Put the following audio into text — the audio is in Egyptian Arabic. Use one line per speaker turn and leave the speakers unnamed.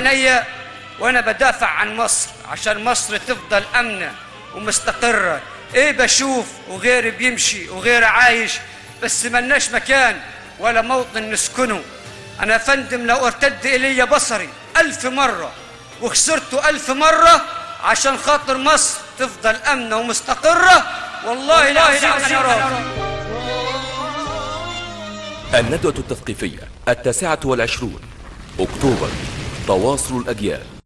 عينيا وانا بدافع عن مصر عشان مصر تفضل امنه ومستقره ايه بشوف وغيري بيمشي وغيري عايش بس ملناش مكان ولا موطن نسكنه انا يا فندم لو ارتد الي بصري الف مره وخسرته الف مره عشان خاطر مصر تفضل امنه ومستقره والله العظيم انا راضي
الندوة التثقيفية التاسعة والعشرون أكتوبر تواصل الأجيال